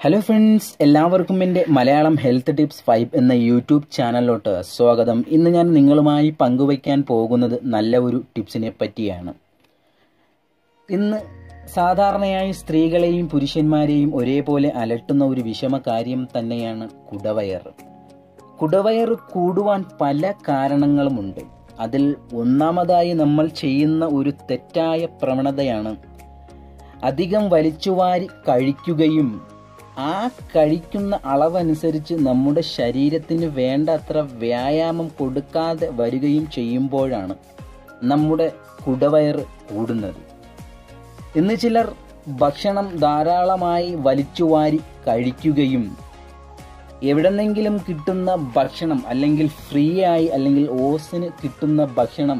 hello friends എല്ലാവർക്കും എൻ്റെ Malayalam health tips five എന്ന യൂട്യൂബ് ചാനലിലോട്ട് സ്വാഗതം ഇന്ന് ഞാൻ നിങ്ങളുമായി പങ്കുവയ്ക്കാൻ പോകുന്നത് നല്ല ഒരു ടിപ്സിനെ പറ്റിയാണ് ഇന്ന് സാധാരണയായി സ്ത്രീകളെയും പുരുഷന്മാരെയും ഒരേപോലെ അലട്ടുന്ന ഒരു വിഷമ കാര്യം തന്നെയാണ് കുടവയർ കുടവയർ കൂടുവാൻ പല കാരണങ്ങളുമുണ്ട് അതിൽ ഒന്നാമതായി നമ്മൾ ചെയ്യുന്ന ഒരു തെറ്റായ പ്രവണതയാണ് അധികം വലിച്ചുവാരി കഴിക്കുകയും ആ കഴിക്കുന്ന അളവനുസരിച്ച് നമ്മുടെ ശരീരത്തിന് വേണ്ടത്ര വ്യായാമം കൊടുക്കാതെ വരികയും ചെയ്യുമ്പോഴാണ് നമ്മുടെ കുടവയർ കൂടുന്നത് ഇന്ന് ചിലർ ഭക്ഷണം ധാരാളമായി വലിച്ചുവാരി കഴിക്കുകയും എവിടെന്നെങ്കിലും കിട്ടുന്ന ഭക്ഷണം അല്ലെങ്കിൽ ഫ്രീ ആയി അല്ലെങ്കിൽ ഓസിന് കിട്ടുന്ന ഭക്ഷണം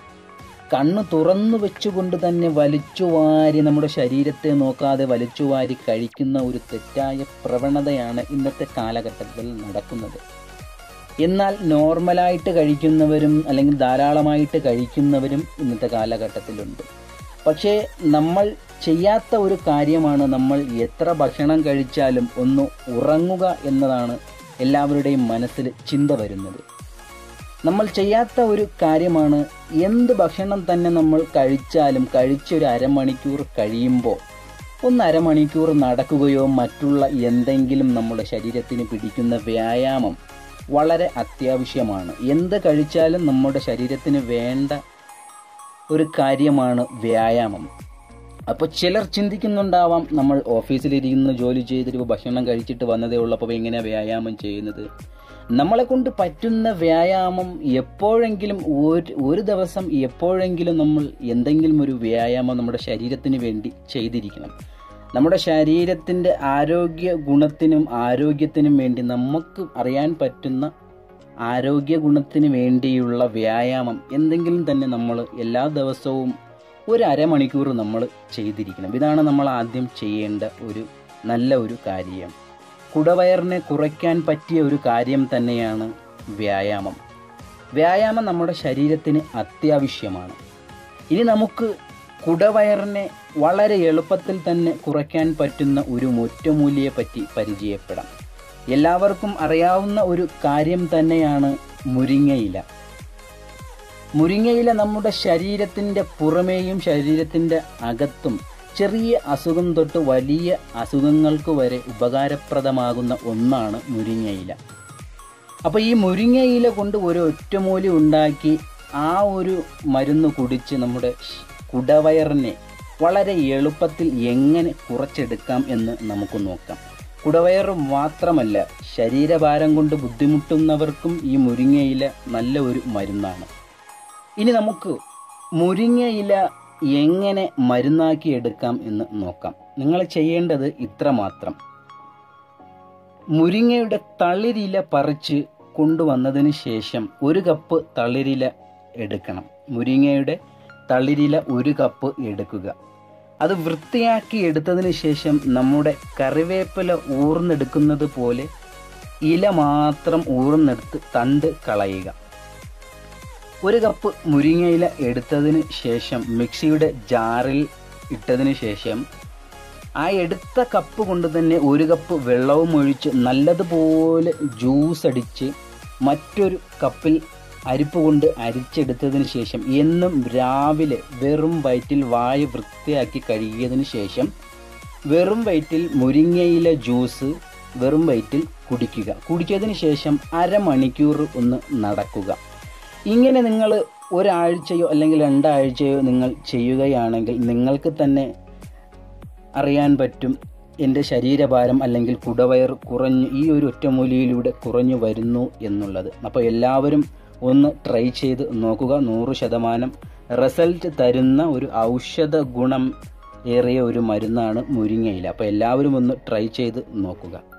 കണ്ണ് തുറന്നു വെച്ചുകൊണ്ട് തന്നെ വലിച്ചുവാരി നമ്മുടെ ശരീരത്തെ നോക്കാതെ വലിച്ചുവാരി കഴിക്കുന്ന ഒരു തെറ്റായ പ്രവണതയാണ് ഇന്നത്തെ കാലഘട്ടത്തിൽ നടക്കുന്നത് എന്നാൽ നോർമലായിട്ട് കഴിക്കുന്നവരും അല്ലെങ്കിൽ ധാരാളമായിട്ട് കഴിക്കുന്നവരും ഇന്നത്തെ കാലഘട്ടത്തിലുണ്ട് പക്ഷേ നമ്മൾ ചെയ്യാത്ത ഒരു കാര്യമാണ് നമ്മൾ എത്ര ഭക്ഷണം കഴിച്ചാലും ഒന്ന് ഉറങ്ങുക എന്നതാണ് എല്ലാവരുടെയും മനസ്സിൽ ചിന്ത വരുന്നത് നമ്മൾ ചെയ്യാത്ത ഒരു കാര്യമാണ് എന്ത് ഭക്ഷണം തന്നെ നമ്മൾ കഴിച്ചാലും കഴിച്ചൊരു അരമണിക്കൂർ കഴിയുമ്പോൾ ഒന്ന് അരമണിക്കൂർ നടക്കുകയോ മറ്റുള്ള എന്തെങ്കിലും നമ്മുടെ ശരീരത്തിന് പിടിക്കുന്ന വ്യായാമം വളരെ അത്യാവശ്യമാണ് എന്ത് കഴിച്ചാലും നമ്മുടെ ശരീരത്തിന് വേണ്ട ഒരു കാര്യമാണ് വ്യായാമം അപ്പോൾ ചിലർ ചിന്തിക്കുന്നുണ്ടാവാം നമ്മൾ ഓഫീസിലിരിക്കുന്ന ജോലി ചെയ്തിട്ട് ഭക്ഷണം കഴിച്ചിട്ട് വന്നതേ ഉള്ളൂ അപ്പോൾ എങ്ങനെയാണ് വ്യായാമം ചെയ്യുന്നത് നമ്മളെ കൊണ്ട് പറ്റുന്ന വ്യായാമം എപ്പോഴെങ്കിലും ഒരു ഒരു ദിവസം എപ്പോഴെങ്കിലും നമ്മൾ എന്തെങ്കിലും ഒരു വ്യായാമം നമ്മുടെ ശരീരത്തിന് വേണ്ടി ചെയ്തിരിക്കണം നമ്മുടെ ശരീരത്തിൻ്റെ ആരോഗ്യ ഗുണത്തിനും ആരോഗ്യത്തിനും വേണ്ടി നമുക്ക് അറിയാൻ പറ്റുന്ന ആരോഗ്യ ഗുണത്തിന് വേണ്ടിയുള്ള വ്യായാമം എന്തെങ്കിലും തന്നെ നമ്മൾ എല്ലാ ദിവസവും ഒരു അരമണിക്കൂർ നമ്മൾ ചെയ്തിരിക്കണം ഇതാണ് നമ്മൾ ആദ്യം ചെയ്യേണ്ട ഒരു നല്ല ഒരു കാര്യം കുടവയറിനെ കുറയ്ക്കാൻ പറ്റിയ ഒരു കാര്യം തന്നെയാണ് വ്യായാമം വ്യായാമം നമ്മുടെ ശരീരത്തിന് അത്യാവശ്യമാണ് ഇനി നമുക്ക് കുടവയറിനെ വളരെ എളുപ്പത്തിൽ തന്നെ കുറയ്ക്കാൻ പറ്റുന്ന ഒരു ഒറ്റമൂലിയെ പറ്റി പരിചയപ്പെടാം എല്ലാവർക്കും അറിയാവുന്ന ഒരു കാര്യം തന്നെയാണ് മുരിങ്ങയില മുരിങ്ങയില നമ്മുടെ ശരീരത്തിൻ്റെ പുറമേയും ശരീരത്തിൻ്റെ അകത്തും ചെറിയ അസുഖം തൊട്ട് വലിയ അസുഖങ്ങൾക്ക് വരെ ഉപകാരപ്രദമാകുന്ന ഒന്നാണ് മുരിങ്ങയില അപ്പോൾ ഈ മുരിങ്ങയില കൊണ്ട് ഒരു ഒറ്റമൂലി ഉണ്ടാക്കി ആ ഒരു മരുന്ന് കുടിച്ച് നമ്മുടെ കുടവയറിനെ വളരെ എളുപ്പത്തിൽ എങ്ങനെ കുറച്ചെടുക്കാം എന്ന് നമുക്ക് നോക്കാം കുടവയർ മാത്രമല്ല ശരീരഭാരം കൊണ്ട് ബുദ്ധിമുട്ടുന്നവർക്കും ഈ മുരിങ്ങയില നല്ല ഒരു മരുന്നാണ് ഇനി നമുക്ക് മുരിങ്ങയില എങ്ങനെ മരുന്നാക്കി എടുക്കാം എന്ന് നോക്കാം നിങ്ങൾ ചെയ്യേണ്ടത് ഇത്ര മാത്രം മുരിങ്ങയുടെ തളിരില പറിച്ച് കൊണ്ടുവന്നതിന് ശേഷം ഒരു കപ്പ് തളിരില എടുക്കണം മുരിങ്ങയുടെ തളിരില ഒരു കപ്പ് എടുക്കുക അത് വൃത്തിയാക്കി എടുത്തതിന് ശേഷം നമ്മുടെ കറിവേപ്പില ഊർന്നെടുക്കുന്നത് പോലെ ഇല മാത്രം ഊർന്നെടുത്ത് തണ്ട് കളയുക ഒരു കപ്പ് മുരിങ്ങയില എടുത്തതിന് ശേഷം മിക്സിയുടെ ജാറിൽ ഇട്ടതിന് ശേഷം ആ എടുത്ത കപ്പ് കൊണ്ട് തന്നെ ഒരു കപ്പ് വെള്ളവും ഒഴിച്ച് നല്ലതുപോലെ ജ്യൂസ് അടിച്ച് മറ്റൊരു കപ്പിൽ അരിപ്പ് കൊണ്ട് അരിച്ചെടുത്തതിന് ശേഷം എന്നും രാവിലെ വെറും വയറ്റിൽ വായ വൃത്തിയാക്കി കഴുകിയതിന് ശേഷം വെറും വയറ്റിൽ മുരിങ്ങയില ജ്യൂസ് വെറും വയറ്റിൽ കുടിക്കുക കുടിച്ചതിന് ശേഷം അരമണിക്കൂർ ഒന്ന് നടക്കുക ഇങ്ങനെ നിങ്ങൾ ഒരാഴ്ചയോ അല്ലെങ്കിൽ രണ്ടാഴ്ചയോ നിങ്ങൾ ചെയ്യുകയാണെങ്കിൽ നിങ്ങൾക്ക് തന്നെ അറിയാൻ പറ്റും എൻ്റെ ശരീരഭാരം അല്ലെങ്കിൽ കുടവയർ കുറഞ്ഞു ഈ ഒരു ഒറ്റമൂലിയിലൂടെ കുറഞ്ഞു വരുന്നു എന്നുള്ളത് അപ്പോൾ എല്ലാവരും ഒന്ന് ട്രൈ ചെയ്ത് നോക്കുക നൂറ് ശതമാനം റിസൾട്ട് തരുന്ന ഒരു ഔഷധ ഗുണം ഏറിയ ഒരു മരുന്നാണ് മുരിങ്ങയില അപ്പോൾ എല്ലാവരും ഒന്ന് ട്രൈ ചെയ്ത് നോക്കുക